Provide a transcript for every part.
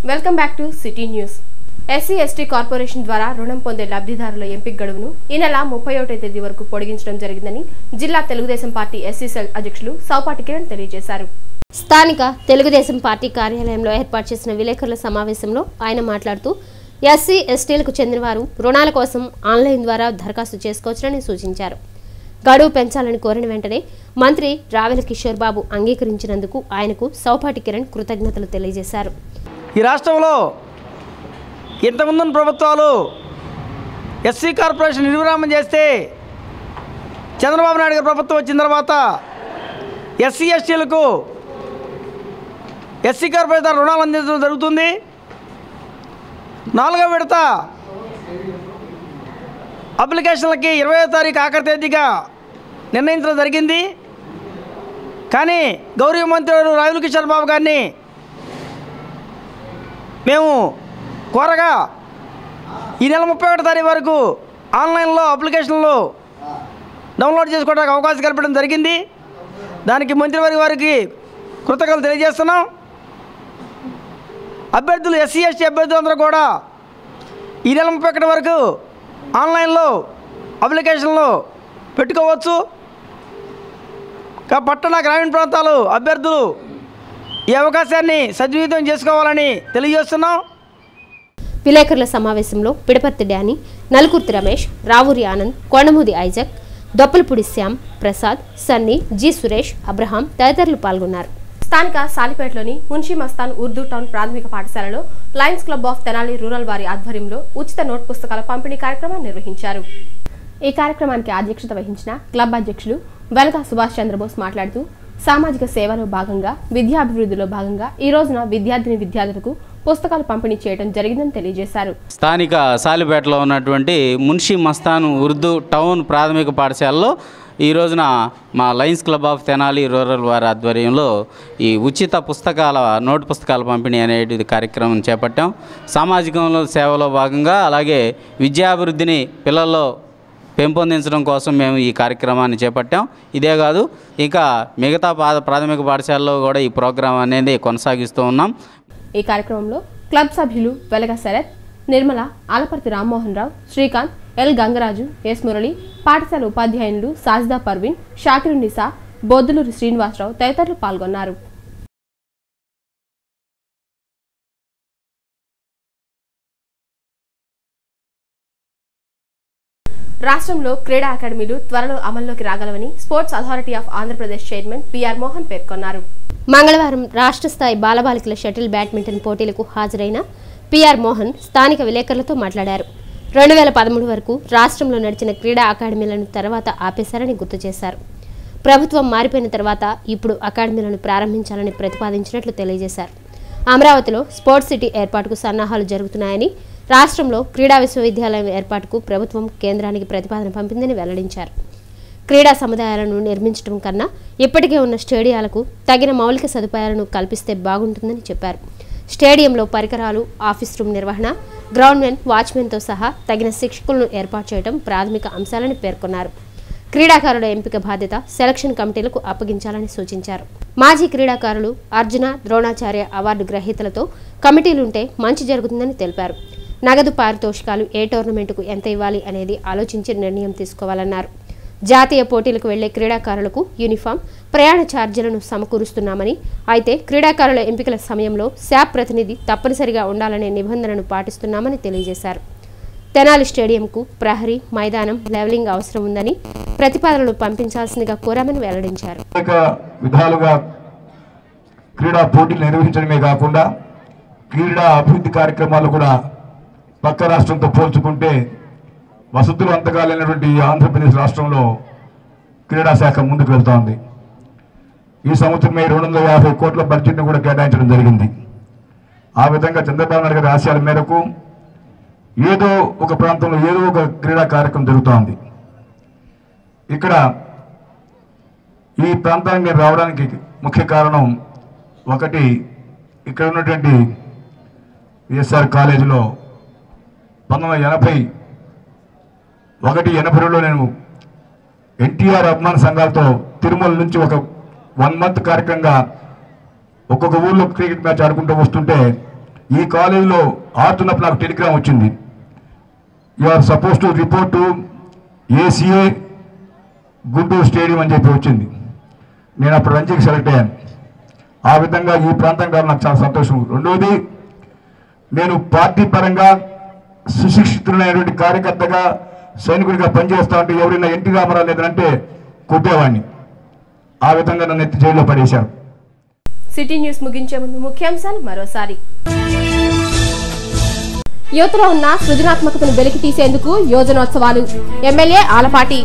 welcome back to city news SC ST corporation ద్వారా రుణం పొందే లబ్ధిదారుల ఎంపిక గడువును ఈ నెల ముప్పై ఒకటో తేదీ వరకు పొడిగించడం జరిగిందని జిల్లా తెలుగుదేశం పార్టీ ఎస్సీ సెల్ అధ్యక్షులు సౌపాటి కిరణ్ తెలియజేశారు స్థానిక తెలుగుదేశం పార్టీ కార్యాలయంలో ఏర్పాటు చేసిన విలేకరుల సమావేశంలో ఆయన మాట్లాడుతూ ఎస్సీ ఎస్టీలకు చెందినవారు రుణాల కోసం ఆన్లైన్ ద్వారా దరఖాస్తు చేసుకోవచ్చునని సూచించారు గడువు పెంచాలని కోరిన వెంటనే మంత్రి రావెల కిషోర్ బాబు అంగీకరించినందుకు ఆయనకు సౌపాటి కిరణ్ కృతజ్ఞతలు తెలియజేశారు ఈ రాష్ట్రంలో ఇంతకుముందున్న ప్రభుత్వాలు ఎస్సీ కార్పొరేషన్ నిర్విరామం చేస్తే చంద్రబాబు నాయుడు గారి ప్రభుత్వం వచ్చిన తర్వాత ఎస్సీ ఎస్టీలకు ఎస్సీ కార్పొరేషన్ ద్వారా రుణాలు అందించడం జరుగుతుంది నాలుగో విడత అప్లికేషన్లకి ఇరవై తారీఖు ఆఖరి తేదీగా నిర్ణయించడం జరిగింది కానీ గౌరవ మంత్రి గారు రాజుల కిషోర్ బాబు గారిని మేము కోరగా ఈ నెల ముప్పై ఒకటో తారీఖు వరకు ఆన్లైన్లో అప్లికేషన్లు డౌన్లోడ్ చేసుకోవడానికి అవకాశం కల్పించడం జరిగింది దానికి మంత్రివర్గ వారికి కృతజ్ఞతలు తెలియజేస్తున్నాం అభ్యర్థులు ఎస్సీ ఎస్టీ అభ్యర్థులందరూ కూడా ఈ నెల ముప్పై ఒకటి వరకు ఆన్లైన్లో అప్లికేషన్లు పెట్టుకోవచ్చు కా- పట్టణ గ్రామీణ ప్రాంతాలు అభ్యర్థులు ఈ అవకాశాన్ని సద్వినియోగం చేసుకోవాలని తెలియజేస్తున్నాం విలేకరుల సమావేశంలో Pidaparthi Dani Nalukurthi Ramesh Ravuri Anand Kondamudi Isaac Doppalapudi Shyam Prasad Sunny G Suresh Abraham తదితరులు పాల్గొన్నారు స్థానిక సాలిపేటలోని మున్షి మస్తాన్ ఉర్దూ టౌన్ ప్రాథమిక పాఠశాలలో Lions Club of Tenali rural వారి ఆధ్వర్యంలో ఉచిత నోట్ పుస్తకాల పంపిణీ కార్యక్రమాన్ని నిర్వహించారు ఈ కార్యక్రమానికి అధ్యక్షత వహించిన క్లబ్ అధ్యక్షులు వెలగా సుభాష్ చంద్రబోస్ మాట్లాడుతూ సామాజిక సేవలో భాగంగా విద్యాభివృద్ధిలో భాగంగా ఈ రోజున విద్యార్థిని విద్యార్థులకు పుస్తకాలు పంపిణీ చేయడం జరిగిందని తెలియజేశారు స్థానిక సాలిపేటలో ఉన్నటువంటి మున్షి మస్తాన్ ఉర్దూ టౌన్ ప్రాథమిక పాఠశాలలో ఈ రోజున మా Lions Club of Tenali rural వారి ఆధ్వర్యంలో ఈ ఉచిత పుస్తకాల నోటు పుస్తకాల పంపిణీ అనేది కార్యక్రమం చేపట్టాం సామాజికంలో సేవలో భాగంగా అలాగే విద్యాభివృద్ధిని పిల్లల్లో పెంపొందించడం కోసం మేము ఈ కార్యక్రమాన్ని చేపట్టాం ఇదే కాదు ఇంకా మిగతా పా- ప్రాథమిక పాఠశాలలో కూడా ఈ ప్రోగ్రాం అనేది కొనసాగిస్తూ ఉన్నాం ఈ కార్యక్రమంలో క్లబ్ సభ్యులు వెలగ శరత్ నిర్మల ఆలపర్తి రామ్మోహన్ రావు శ్రీకాంత్ ఎల్ గంగరాజు ఎస్ మురళి పాఠశాల ఉపాధ్యాయునులు సాజిదా పర్వీన్ షాకిర్ నిసా బొద్దులూరి శ్రీనివాసరావు తదితరులు పాల్గొన్నారు రాష్ట్రంలో క్రీడా అకాడమీలు త్వరలో అమల్లోకి రాగలవని Sports Authority of Andhra Pradesh chairman PR Mohan పేర్కొన్నారు మంగళవారం రాష్ట్ర స్థాయి బాలబాలికల షటిల్ బ్యాడ్మింటన్ పోటీలకు హాజరైన పిఆర్ మోహన్ స్థానిక విలేకరులతో మాట్లాడారు రెండు వేల పదమూడు వరకు రాష్ట్రంలో నడిచిన క్రీడా అకాడమీలను తర్వాత ఆపేశారని గుర్తు చేశారు ప్రభుత్వం మారిపోయిన తర్వాత ఇప్పుడు అకాడమీలను ప్రారంభించాలని ప్రతిపాదించినట్లు తెలియజేశారు అమరావతిలో స్పోర్ట్స్ సిటీ ఏర్పాటుకు సన్నాహాలు జరుగుతున్నాయని రాష్ట్రంలో క్రీడా విశ్వవిద్యాలయం ఏర్పాటుకు ప్రభుత్వం కేంద్రానికి ప్రతిపాదన పంపిందని వెల్లడించారు క్రీడా సముదాయాలను నిర్మించడం కన్నా ఇప్పటికే ఉన్న స్టేడియాలకు తగిన మౌలిక సదుపాయాలను కల్పిస్తే బాగుంటుందని చెప్పారు స్టేడియంలో పరికరాలు ఆఫీస్ రూమ్ నిర్వహణ గ్రౌండ్మెన్ వాచ్మెన్తో సహా తగిన శిక్షకులను ఏర్పాటు చేయడం ప్రాథమిక అంశాలని పేర్కొన్నారు క్రీడాకారుల ఎంపిక బాధ్యత సెలక్షన్ కమిటీలకు అప్పగించాలని సూచించారు మాజీ క్రీడాకారులు అర్జున ద్రోణాచార్య అవార్డు గ్రహీతలతో కమిటీలుంటే మంచి జరుగుతుందని తెలిపారు నగదు పారితోషికాలు ఏ టోర్నమెంటుకు ఎంత ఇవ్వాలి అనేది ఆలోచించి నిర్ణయం తీసుకోవాలన్నారు జాతీయ పోటీలకు వెళ్లే క్రీడాకారులకు యూనిఫామ్ ప్రయాణ ఛార్జీలను సమకూరుస్తున్నామని అయితే క్రీడాకారుల ఎంపికల సమయంలో శాప్ ప్రతినిధి తప్పనిసరిగా ఉండాలనే నిబంధనను పాటిస్తున్నామని తెలియజేశారు తెనాలి స్టేడియంకు ప్రహరీ మైదానం లెవలింగ్ అవసరం ఉందని ప్రతిపాదనలు పంపించాల్సిందిగా కోరామని వెల్లడించారు అనేక విధాలుగా క్రీడా పోటీలు నిర్వహించడమే కాకుండా క్రీడా అభివృద్ధి కార్యక్రమాలు కూడా పక్క రాష్ట్రంతో పోల్చుకుంటే వసతులు అంతగా లేనటువంటి ఈ ఆంధ్రప్రదేశ్ రాష్ట్రంలో క్రీడా శాఖ ముందుకు వెళ్తోంది ఈ సంవత్సరమే రెండు వందల యాభై కోట్ల బడ్జెట్ను కూడా కేటాయించడం జరిగింది ఆ విధంగా చంద్రబాబు నాయుడు గారి ఆశయాల మేరకు ఏదో ఒక ప్రాంతంలో ఏదో ఒక క్రీడా కార్యక్రమం జరుగుతోంది ఇక్కడ ఈ ప్రాంతానికి నేను రావడానికి ముఖ్య కారణం ఒకటి ఇక్కడ ఉన్నటువంటి విఎస్ఆర్ కాలేజీలో పంతొమ్మిది వందల ఎనభై ఒకటి ఎనభై రెండులో నేను ఎన్టీఆర్ అభిమాన సంఘాలతో తిరుమల నుంచి ఒక వన్ మంత్ కార్యక్రమంగా ఒక్కొక్క ఊళ్ళో క్రికెట్ మ్యాచ్ ఆడుకుంటూ వస్తుంటే ఈ కాలేజీలో ఆడుతున్నప్పుడు నాకు టెలిగ్రామ్ వచ్చింది you are suppose to report to ACA Guntur stadium అని చెప్పి వచ్చింది నేను అప్పుడు రంజీకి సెలెక్ట్ అయ్యాను ఆ విధంగా ఈ ప్రాంతం కాదు నాకు చాలా సంతోషం రెండవది నేను పార్టీ పరంగా సుశిక్షితులైనటువంటి కార్యకర్తగా సైనికుడిగా పనిచేస్తా ఉంటే ఎవరైనా ఎన్టీ రామారావు లేదంటే కొట్టేవాడిని ఆ విధంగా నన్ను ఎత్తి జైల్లో పడేశారు సిటీ న్యూస్ ముగించే ముందు ముఖ్యాంశాలు మరోసారి యువతలో ఉన్న సృజనాత్మకతను వెలికి తీసేందుకు యోజనోత్సవాలు ఎమ్మెల్యే ఆలపాటి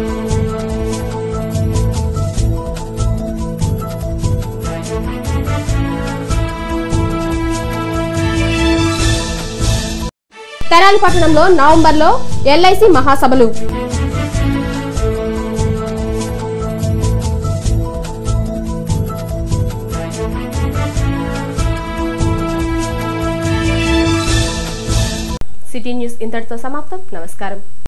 తెరాలి పట్టణంలో నవంబర్లో ఎల్ఐసి మహాసభలు సిటీ న్యూస్ ఇంతటితో సమాప్తం నమస్కారం